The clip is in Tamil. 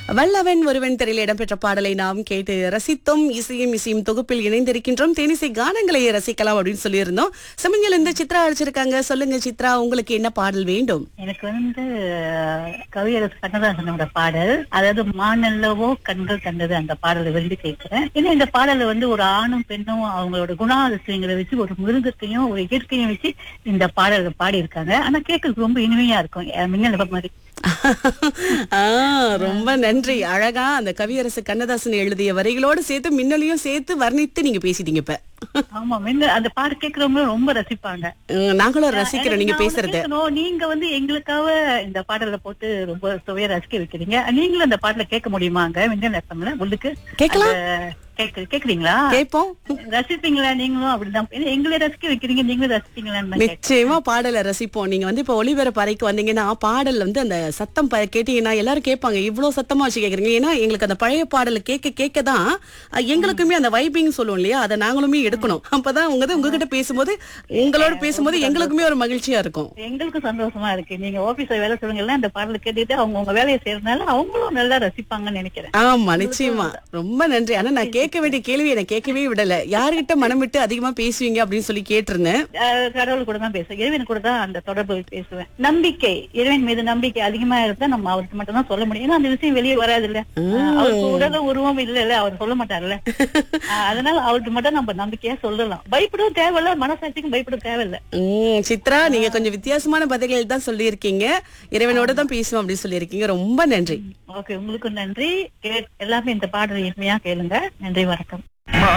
வல்லவன் ஒருவன் திரையில் இடம்பெற்ற பாடலை நாம் கேட்டு ரசித்தோம் இசையும் இசையும் தொகுப்பில் இணைந்திருக்கின்றோம் தேனிசை கானங்களை ரசிக்கலாம் அப்படின்னு சொல்லியிருந்தோம் சமயங்கள் இந்த சித்ரா அழைச்சிருக்காங்க சொல்லுங்க சித்ரா உங்களுக்கு என்ன பாடல் வேண்டும் எனக்கு வந்து அஹ், கவியரசு கண்ணதாசனோட பாடல் அதாவது மானல்லவோ கண்கள் கண்டது அந்த பாடலை விரும்பி கேட்கிறேன் ஏன்னா இந்த பாடல்ல வந்து ஒரு ஆணும் பெண்ணும் அவங்களோட குணாதிசயங்களை வச்சு ஒரு மிருகத்தையும் ஒரு இயற்கையும் வச்சு இந்த பாடலை பாடியிருக்காங்க ஆனா கேட்கறதுக்கு ரொம்ப இனிமையா இருக்கும் அஹ், மின்னல் மாதிரி ஆ, ரொம்ப நன்றி அழகா அந்த கவியரசு கண்ணதாசன் எழுதிய வரிகளோடு சேர்த்து மின்னலையும் சேர்த்து வர்ணித்து நீங்க பேசிட்டீங்க இப்ப ஆமா மின்னல் அந்த பாட்டு கேட்கறவங்க ரொம்ப ரசிப்பாங்க உம், நாங்களும் ரசிக்கிறோம் நீங்க எனக்கு நான் பேசுறது வந்து கேட்கணும், நீங்க வந்து எங்களுக்காக இந்த பாடலை போட்டு ரொம்ப சுவையா ரசிக்க வைக்கிறீங்க நீங்களும் அந்த பாடலை கேட்க முடியுமாங்க மின்னல் எஃப்எம்ல உள்ளுக்கு கேட்கலாம் அந்த கேக்கு கேக்குறீங்களா கேட்போம் ரசிப்பீங்களா நீங்களும் அப்படிதான் ஏன்னா எங்களை ரசிக்க வைக்கிறீங்க நீங்களும் ரசிப்பீங்களான்னு தான் கேட்டேன். நிச்சயமா பாடலை ரசிப்போம் நீங்க வந்து இப்ப ஒளிபரப்பு அறைக்கு வந்தீங்கன்னா பாடல் வந்து அந்த சத்தம் ப- கேட்டீங்கன்னா எல்லாரும் கேட்பாங்க இவ்வளவு சத்தமா வச்சு கேக்குறீங்க ஏன்னா எங்களுக்கு அந்த பழைய பாடலை கேட்க கேட்க தான் அஹ், எங்களுக்குமே அந்த வைபிங் சொல்லுவோம் இல்லையா அதை நாங்களுமே எடுக்கணும் அப்பதான் உங்க உங்ககிட்ட பேசும்போது உங்களோட பேசும்போது எங்களுக்குமே ஒரு மகிழ்ச்சியா இருக்கும் எங்களுக்கும் சந்தோஷமா இருக்கு நீங்க ஆபீஸ்ல வேலை சொல்லுங்க இந்த பாடலை கேட்டுட்டு அவங்க உங்க வேலையை செய்யறதுனால அவங்களும் நல்லா ரசிப்பாங்கன்னு நினைக்கிறேன் ஆமா நிச்சயமா ரொம்ப நன்றி ஆனா நான் கேட்க வேண்டிய கேள்வி எனக்கு கேட்கவே விடல யாருகிட்ட மனம் விட்டு அதிகமா பேசுவீங்க அப்படின்னு சொல்லி கேட்டிருந்தேன் அஹ் கடவுள் கூட தான் பேசுவேன் இறைவன் கூட தான் அந்த தொடர்பு பேசுவேன் நம்பிக்கை இறைவன் மீது நம்பிக்கை அதிகமா இருந்தா நம்ம அவருக்கு மட்டும் தான் சொல்ல முடியும் ஏன்னா அந்த விஷயம் வெளியே வராது இல்ல அவருக்கு உடல உருவம் இல்ல இல்ல அவர் சொல்ல மாட்டார்ல அஹ் அதனால அவருக்கு மட்டும் நம்ம நம்பிக்கையா சொல்லலாம் பயப்படவும் தேவையில்ல மனசாட்சிக்கும் பயப்பட தேவையில்ல உம் சித்ரா நீங்க கொஞ்சம் வித்தியாசமான பதில்கள் தான் சொல்லியிருக்கீங்க இறைவனோட தான் பேசுவோம் அப்படின்னு சொல்லியிருக்கீங்க ரொம்ப நன்றி ஓகே உங்களுக்கும் நன்றி கே- எல்லாமே இந்த பாடல் இனிமையா கேளுங்க நன்றி வணக்கம்